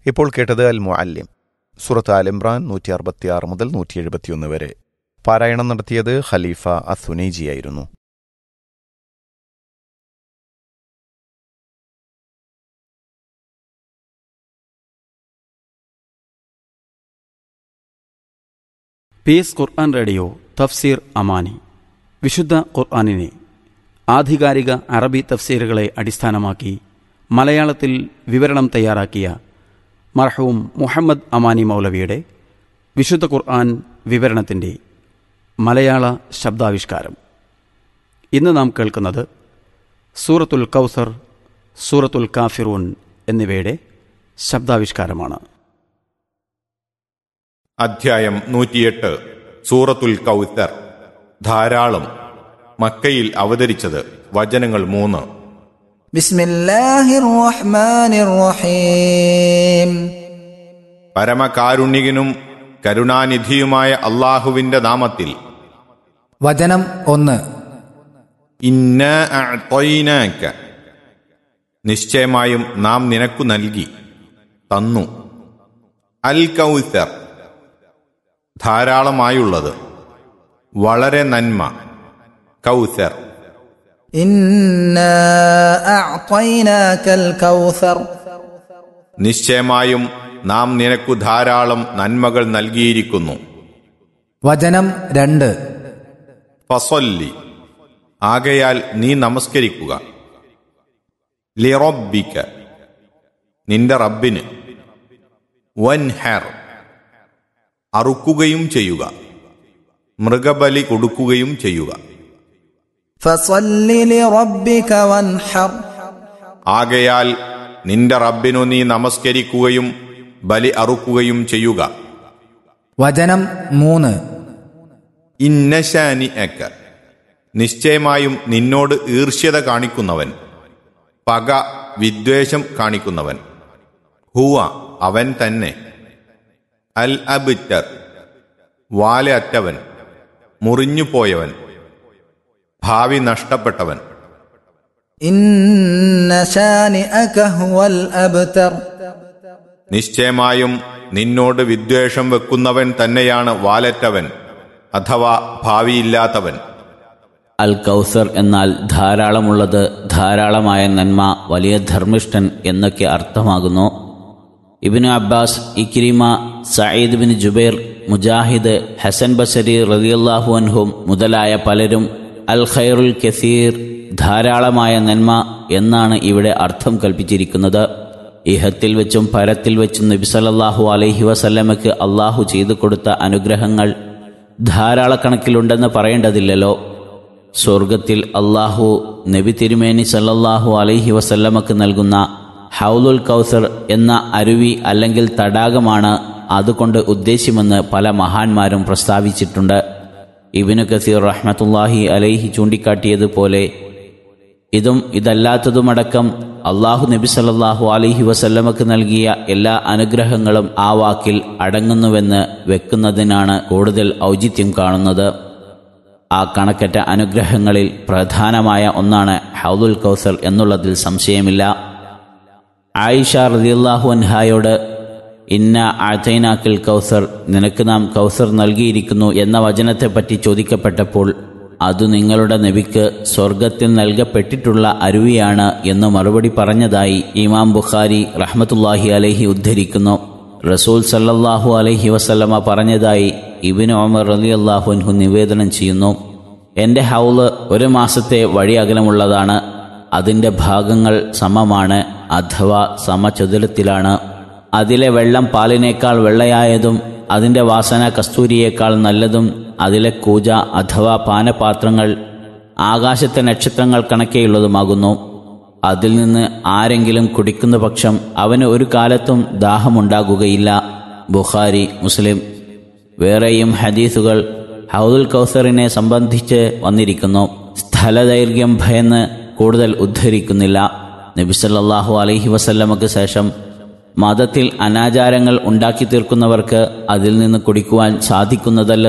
ഇപ്പോൾ കേട്ടത് അൽ മുഅല്ലിം സുറത്ത് ആൽ ഇമ്രാൻ നൂറ്റി അറുപത്തിയാറ് മുതൽ നൂറ്റി എഴുപത്തിയൊന്ന് വരെ പാരായണം നടത്തിയത് ഖലീഫ അസുനൈജിയായിരുന്നു പീസ് ഖുർആൻ റേഡിയോ തഫ്സീർ അമാനി വിശുദ്ധ ഖുർആനിനെ ആധികാരിക അറബി തഫ്സീറുകളെ അടിസ്ഥാനമാക്കി മലയാളത്തിൽ വിവരണം തയ്യാറാക്കിയ മർഹൂം മുഹമ്മദ് അമാനി മൗലവിയുടെ വിശുദ്ധ ഖുർആൻ വിവരണത്തിൻ്റെ മലയാള ശബ്ദാവിഷ്കാരം ഇന്ന് നാം കേൾക്കുന്നത് സൂറത്തുൽ കൗസർ സൂറത്തുൽ കാഫിറൂൻ എന്നിവയുടെ ശബ്ദാവിഷ്കാരമാണ് അധ്യായം നൂറ്റിയെട്ട് സൂറത്തുൽ കൗത്തർ ധാരാളം മക്കയിൽ അവതരിച്ചത് വചനങ്ങൾ മൂന്ന് بسم الله الرحمن الرحيم പരമകാരുണികനും കരുണാനിധിയുമായ അള്ളാഹുവിന്റെ നാമത്തിൽ വചനം ഒന്ന് ഇന്ന അഅ്തൈനാക. നിശ്ചയമായും നാം നിനക്കു നൽകി തന്നു അൽ കൗത്തർ ധാരാളമായുള്ളത് വളരെ നന്മ കൗത്തർ إنا أعطيناك الكوثر നിശ്ചയമായും നാം നിനക്കു ധാരാളം നന്മകൾ നൽകിയിരിക്കുന്നു വചനം രണ്ട് ഫസല്ലി ആകയാൽ നീ നമസ്കരിക്കുക ലിറബിക്ക നിന്റെ റബ്ബിന് വൻഹർ അറുക്കുകയും ചെയ്യുക മൃഗബലി കൊടുക്കുകയും ചെയ്യുക فصل لربك وانحر ആകയാൽ നിന്റെ റബ്ബിനു നീ നമസ്കരിക്കുകയും ബലി അറുക്കുകയും ചെയ്യുക വചനം മൂന്ന് ഇന്നശാനി അക്ക നിശ്ചയമായും നിന്നോട് ഈർഷ്യത കാണിക്കുന്നവൻ പക വിദ്വേഷം കാണിക്കുന്നവൻ ഹുവ അവൻ തന്നെ അൽ അബിറ്റർ വാല അറ്റവൻ മുറിഞ്ഞുപോയവൻ ഭാവി നഷ്ടപ്പെട്ടവൻ إن شانئك هو الأبتر നിശ്ചയമായും നിന്നോട് വിദ്വേഷം വെക്കുന്നവൻ തന്നെയാണ് വാലറ്റവൻ അഥവാ ഭാവിയില്ലാത്തവൻ അൽ കൗസർ എന്നാൽ ധാരാളമുള്ളത് ധാരാളമായ നന്മ വലിയ ധർമ്മിഷ്ഠൻ എന്നൊക്കെ അർത്ഥമാകുന്നു Ibn Abbas Ikrimah Said bin Jubair Mujahid Hasan Basri റളിയല്ലാഹു അൻഹും മുതലായ പലരും അൽ ഖൈറുൽ കസീർ ധാരാളമായ നന്മ എന്നാണ് ഇവിടെ അർത്ഥം കൽപ്പിച്ചിരിക്കുന്നത് ഇഹത്തിൽ വെച്ചും പരത്തിൽ വെച്ചും നബി സല്ലല്ലാഹു അലൈഹി വസല്ലമയ്ക്ക് അള്ളാഹു ചെയ്തു കൊടുത്ത അനുഗ്രഹങ്ങൾ ധാരാളക്കണക്കിലുണ്ടെന്ന് പറയേണ്ടതില്ലല്ലോ സ്വർഗത്തിൽ അള്ളാഹു നബി തിരുമേനി സല്ലല്ലാഹു അലൈഹി വസല്ലമക്ക് നൽകുന്ന ഹൗലുൽ കൗസർ എന്ന അരുവി അല്ലെങ്കിൽ തടാകമാണ് അതുകൊണ്ട് ഉദ്ദേശ്യമെന്ന് പല മഹാന്മാരും പ്രസ്താവിച്ചിട്ടുണ്ട് ഇബിനു കസീർ റഹ്മത്തുല്ലാഹി അലൈഹി ചൂണ്ടിക്കാട്ടിയതുപോലെ ഇതും ഇതല്ലാത്തതുമടക്കം അള്ളാഹു നബി സല്ലല്ലാഹു അലൈഹി വസല്ലമക്ക് നൽകിയ എല്ലാ അനുഗ്രഹങ്ങളും ആ വാക്കിൽ അടങ്ങുന്നുവെന്ന് വെക്കുന്നതിനാണ് കൂടുതൽ ഔചിത്യം കാണുന്നത് ആ കണക്കറ്റ അനുഗ്രഹങ്ങളിൽ പ്രധാനമായ ഒന്നാണ് ഹൗദുൽ കൗസർ എന്നുള്ളതിൽ സംശയമില്ല ആയിഷ റളിയല്ലാഹു അൻഹായോട് ഇന്ന ആഴ്ത്തൈനാക്കിൽ കൗസർ നിനക്ക് നാം കൗസർ നൽകിയിരിക്കുന്നു എന്ന വചനത്തെപ്പറ്റി ചോദിക്കപ്പെട്ടപ്പോൾ അത് നിങ്ങളുടെ നബിക്ക് സ്വർഗത്തിൽ നൽകപ്പെട്ടിട്ടുള്ള അരുവിയാണ് എന്ന് മറുപടി പറഞ്ഞതായി ഇമാം ബുഖാരി റഹ്മത്തുല്ലാഹി അലൈഹി ഉദ്ധരിക്കുന്നു റസൂൽ സല്ലല്ലാഹു അലൈഹി വസല്ലമ പറഞ്ഞതായി ഇബിന് ഒമർ റലി അൻഹു നിവേദനം ചെയ്യുന്നു എൻ്റെ ഹൗല് ഒരു മാസത്തെ വഴി അകലമുള്ളതാണ് അതിൻ്റെ ഭാഗങ്ങൾ സമമാണ് അഥവാ സമചതുരത്തിലാണ് അതിലെ വെള്ളം പാലിനേക്കാൾ വെള്ളയായതും അതിൻ്റെ വാസന കസ്തൂരിയേക്കാൾ നല്ലതും അതിലെ കൂജ അഥവാ പാനപാത്രങ്ങൾ ആകാശത്തെ നക്ഷത്രങ്ങൾ കണക്കെയുള്ളതുമാകുന്നു അതിൽ നിന്ന് ആരെങ്കിലും കുടിക്കുന്ന പക്ഷം അവന് ഒരു കാലത്തും ദാഹമുണ്ടാകുകയില്ല ബുഖാരി മുസ്ലിം വേറെയും ഹദീസുകൾ ഹൗദുൽ കൗസറിനെ സംബന്ധിച്ച് വന്നിരിക്കുന്നു സ്ഥലദൈർഘ്യം ഭയന്ന് കൂടുതൽ ഉദ്ധരിക്കുന്നില്ല നബിസല്ലാഹു അലൈഹി വസല്ലമക്ക് ശേഷം മതത്തിൽ അനാചാരങ്ങൾ ഉണ്ടാക്കി തീർക്കുന്നവർക്ക് അതിൽ നിന്ന് കുടിക്കുവാൻ സാധിക്കുന്നതല്ല